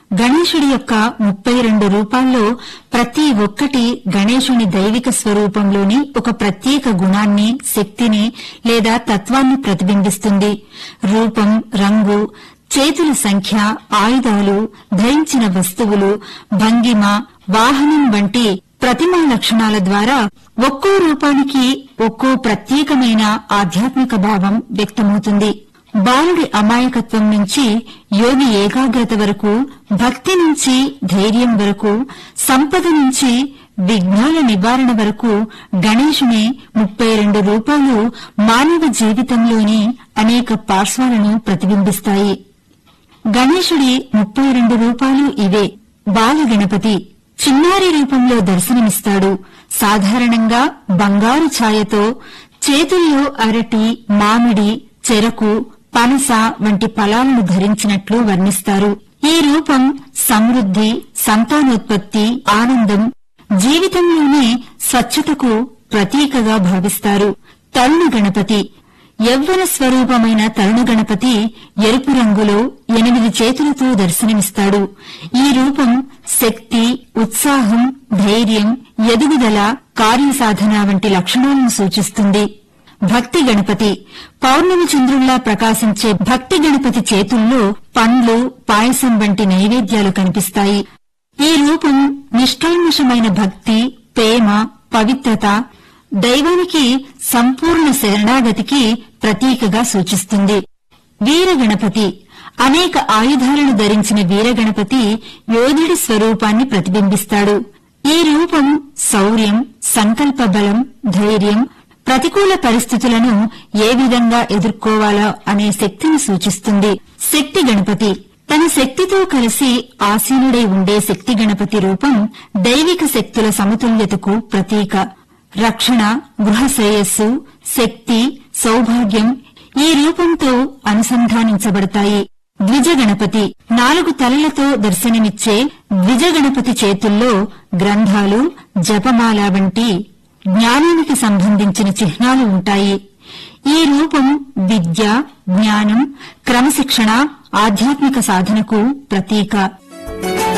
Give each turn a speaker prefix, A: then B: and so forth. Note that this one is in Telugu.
A: గణేశుడి యొక్క ముప్పై రెండు రూపాల్లో ప్రతి ఒక్కటి గణేశుని దైవిక స్వరూపంలోని ఒక ప్రత్యేక గుణాన్ని శక్తిని లేదా తత్వాన్ని ప్రతిబింబిస్తుంది రూపం రంగు చేతుల సంఖ్య ఆయుధాలు ధరించిన వస్తువులు భంగిమ వాహనం వంటి ప్రతిమా లక్షణాల ద్వారా ఒక్కో రూపానికి ఒక్కో ప్రత్యేకమైన ఆధ్యాత్మిక భావం వ్యక్తమవుతుంది బాలుడి అమాయకత్వం నుంచి యోగి ఏకాగ్రత వరకు భక్తి నుంచి ధైర్యం వరకు సంపద నుంచి విఘ్నాల నివారణ వరకు గణేశుని ముప్పై రెండు రూపాలు మానవ జీవితంలోని అనేక పార్శ్వాలను ప్రతిబింబిస్తాయి గణేశుడి ముప్పై రెండు రూపాలు ఇవే బాల గణపతి చిన్నారి రూపంలో దర్శనమిస్తాడు సాధారణంగా బంగారు ఛాయతో చేతుల్లో అరటి మామిడి చెరకు పనస వంటి ఫలాలను ధరించినట్లు వర్ణిస్తారు ఈ రూపం సమృద్ధి సంతానోత్పత్తి ఆనందం జీవితంలోనే స్వచ్ఛతకు ప్రతీకగా భావిస్తారు తరుణ గణపతి యవ్వన స్వరూపమైన తరుణ గణపతి ఎరుపు రంగులో ఎనిమిది చేతులతో దర్శనమిస్తాడు ఈ రూపం శక్తి ఉత్సాహం ధైర్యం ఎదుగుదల కార్యసాధన వంటి లక్షణాలను సూచిస్తుంది భక్తి గణపతి పౌర్ణమి చంద్రుల్లా ప్రకాశించే భక్తి గణపతి చేతుల్లో పండ్లు పాయసం వంటి నైవేద్యాలు కనిపిస్తాయి ఈ రూపం నిష్కల్మషమైన భక్తి ప్రేమ పవిత్రత దైవానికి సంపూర్ణ శరణాగతికి ప్రతీకగా సూచిస్తుంది వీరగణపతి అనేక ఆయుధాలను ధరించిన వీరగణపతి యోధుడి స్వరూపాన్ని ప్రతిబింబిస్తాడు ఈ రూపం శౌర్యం సంకల్ప బలం ధైర్యం ప్రతికూల పరిస్థితులను ఏ విధంగా ఎదుర్కోవాలో అనే శక్తిని సూచిస్తుంది శక్తి గణపతి తన శక్తితో కలిసి ఆసీనుడై ఉండే శక్తి గణపతి రూపం దైవిక శక్తుల సమతుల్యతకు ప్రతీక రక్షణ గృహ శ్రేయస్సు శక్తి సౌభాగ్యం ఈ రూపంతో అనుసంధానించబడతాయి ద్విజ గణపతి నాలుగు తలలతో దర్శనమిచ్చే ద్విజ గణపతి చేతుల్లో గ్రంథాలు జపమాల వంటి జ్ఞానానికి సంబంధించిన చిహ్నాలు ఉంటాయి ఈ రూపం విద్య జ్ఞానం క్రమశిక్షణ ఆధ్యాత్మిక సాధనకు ప్రతీక